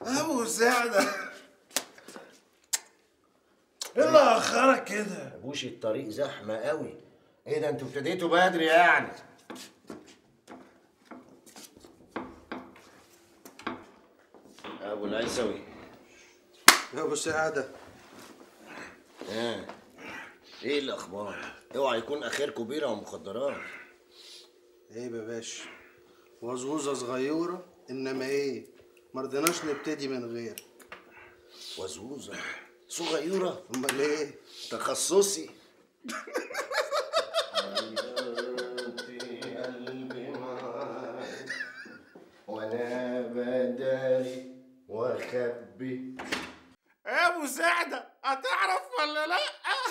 ابو سعده ايه اللي اخرك كده ابوش الطريق زحمه قوي ايه ده انتوا ابتديتوا بدري يعني ابو العيسوي يا ابو سعده ها ايه الاخبار اوعى يكون اخركم بيره ومخدرات ايه يا باشا وزوزه صغيره انما ايه مرضناش نبتدي من غير وزوزه صغيره امال ايه تخصصي وانا بداري واخبي يا ابو سعده هتعرف ولا لا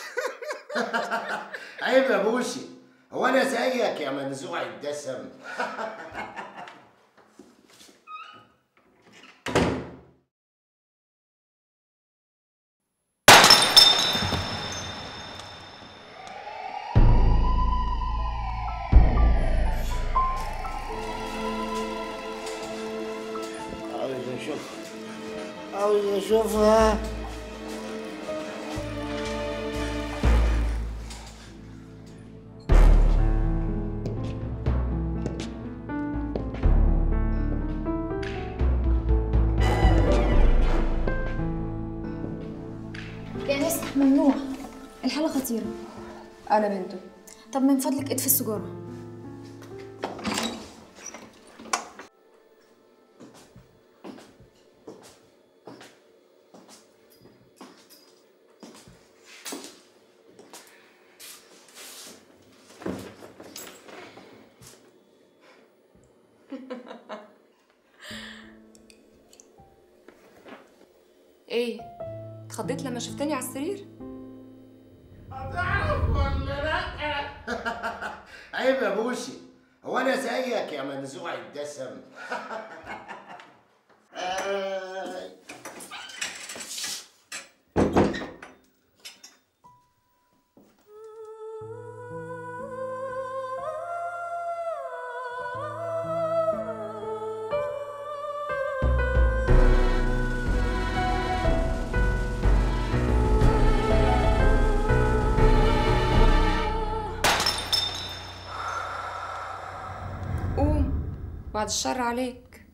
عيب يا بوشي هو انا زيك يا منزوع الدسم عاوز اشوفها عاوز اشوفها يا ناس ممنوع الحالة خطيرة انا بنته طب من فضلك اطفي السيجارة ايه اتخضيت لما شفتني على السرير هتعرف ولا لا عيب يا بوشي هو انا زيك يا منزوع الدسم آي. قوم بعد الشر عليك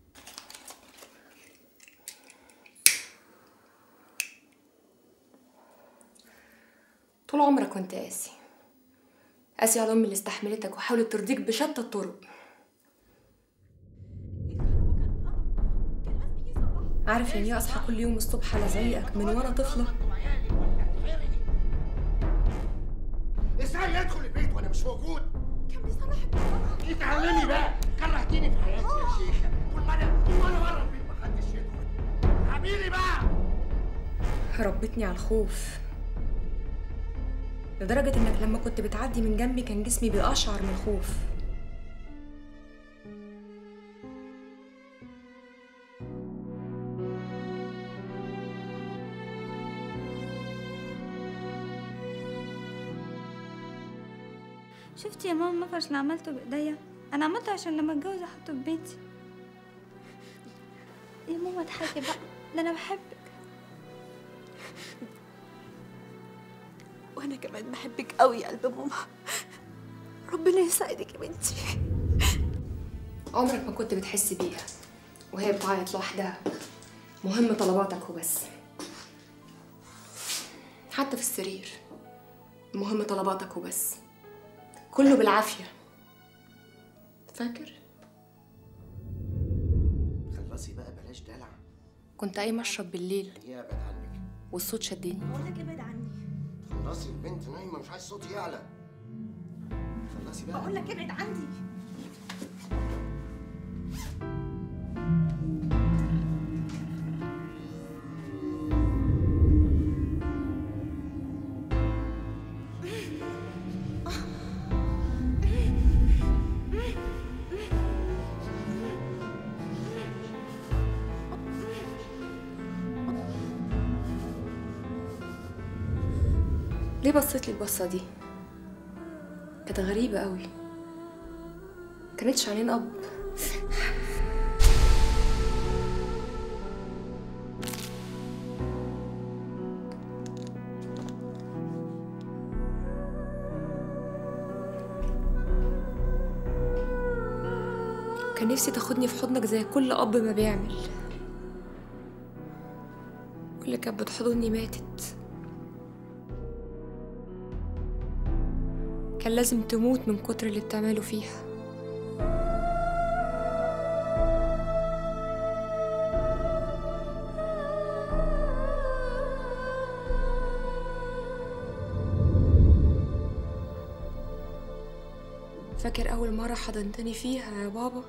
طول عمرك كنت قاسي قاسي على امي اللي استحملتك وحاولت ترضيك بشتى الطرق عارف يعني ايه اصحى كل يوم الصبح على زعيقك من وانا طفله ازاي يدخل البيت وانا مش موجود كان بيصلحك بابا اتعلمي بقى كرهتيني في حياتي يا شيخه طول ما انا طول ما انا بره البيت محدش يدخل عميلي بقى ربتني على الخوف لدرجة إنك لما كنت بتعدي من جنبي كان جسمي بيقشعر من الخوف شفتي يا ماما المفرش اللي عملته بايديا انا عملته عشان لما اتجوز احطه في بيتي يا ماما اضحكي بقى ده انا بحبك وانا كمان بحبك قوي يا قلب ماما ربنا يسعدك يا بنتي عمرك ما كنت بتحس بيها وهي بتعيط لوحدها مهم طلباتك وبس حتى في السرير مهم طلباتك وبس كله بالعافية فاكر؟ خلصي بقى بلاش دلع كنت قايمة أشرب بالليل هي ابعد عنك والصوت شدني بقول لك ابعد عني خلصي البنت نايمه مش عايز صوتي يعلى خلصي بقى بقول لك ابعد عني ليه بصيت لي البصة دي؟ كانت غريبة قوي كانتش عينين أب كان نفسي تاخدني في حضنك زي كل اب ما بيعمل واللي كانت بتحضني ماتت كان لازم تموت من كتر اللي بتعمله فيها فاكر أول مرة حضنتني فيها يا بابا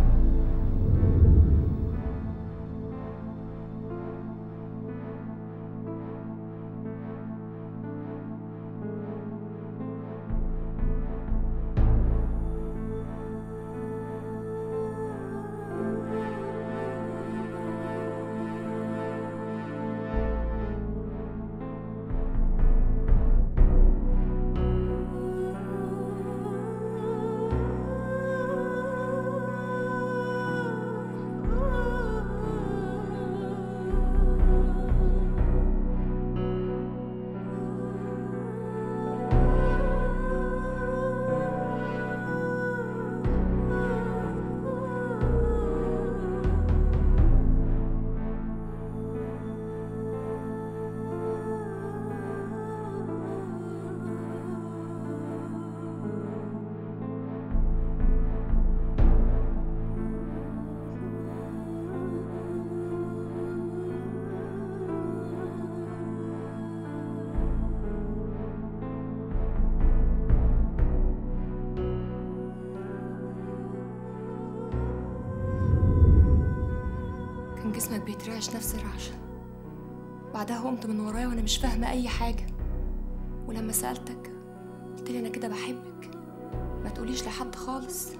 كان جسمك بيترعش نفس الرعشة بعدها قمت من ورايا وانا مش فاهمة اي حاجة ولما سألتك قلت لي انا كده بحبك ما تقوليش لحد خالص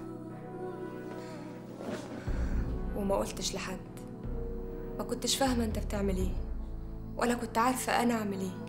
وما قلتش لحد ما كنتش فاهمة انت بتعمل ايه ولا كنت عارفة انا اعمل ايه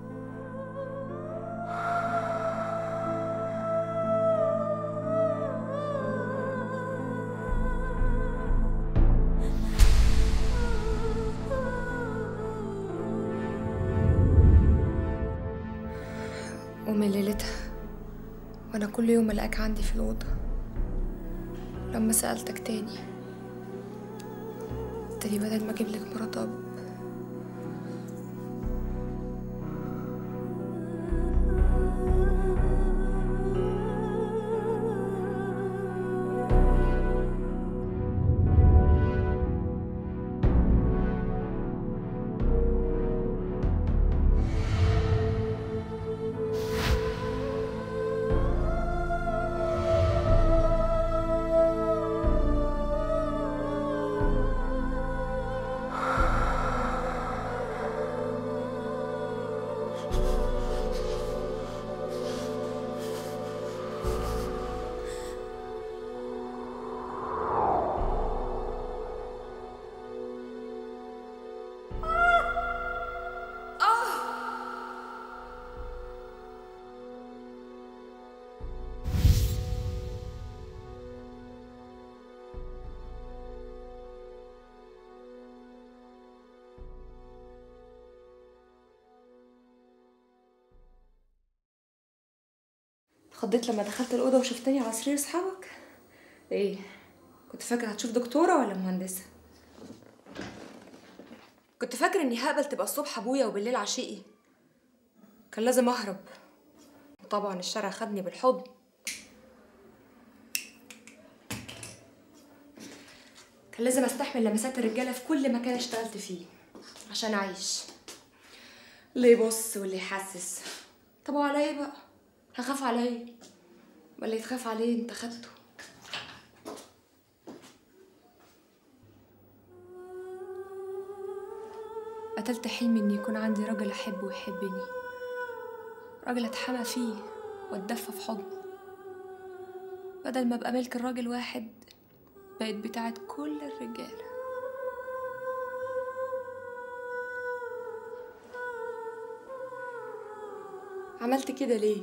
ومن ليلتها وانا كل يوم الاقيك عندي في الاوضه لما سالتك تاني قلت لي بدل ما اجيب لك مرات اب اتخضيت لما دخلت الأوضة وشفتني على سرير أصحابك إيه كنت فاكرة هتشوف دكتورة ولا مهندسة كنت فاكرة إني هقبل تبقى الصبح أبويا وبالليل عشيقي كان لازم أهرب وطبعا الشارع خدني بالحضن كان لازم استحمل لمسات الرجالة في كل مكان اشتغلت فيه عشان أعيش اللي يبص واللي يحسس طب وعلى ايه بقى هخاف على ايه ولا يتخاف عليه انت خدته قتلت حلمي ان يكون عندي راجل احبه ويحبني راجل اتحمى فيه واتدفى في حضنه بدل ما ابقى ملك الراجل واحد بقت بتاعت كل الرجاله عملت كده ليه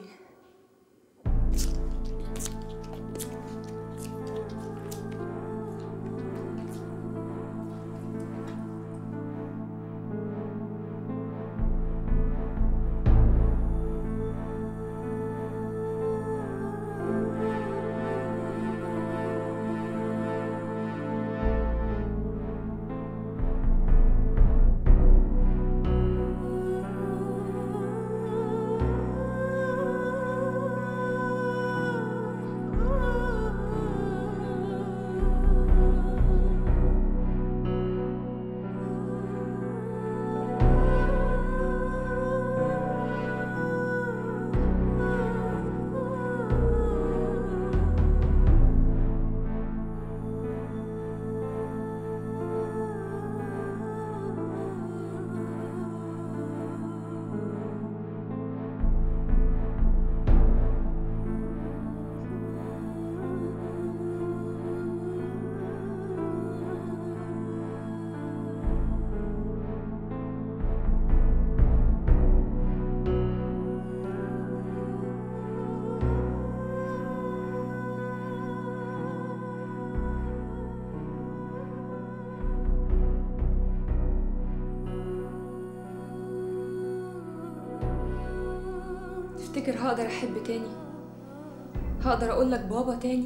تفتكر هقدر احب تاني هقدر اقول لك بابا تاني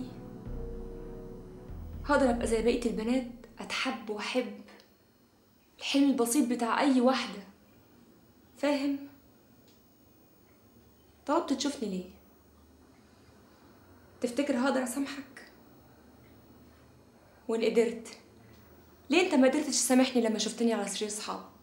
هقدر ابقى زي بقيه البنات اتحب واحب الحلم البسيط بتاع اي واحده فاهم طلبت تشوفني ليه تفتكر هقدر اسامحك وان قدرت ليه انت ما قدرتش تسامحني لما شفتني على سرير صحاب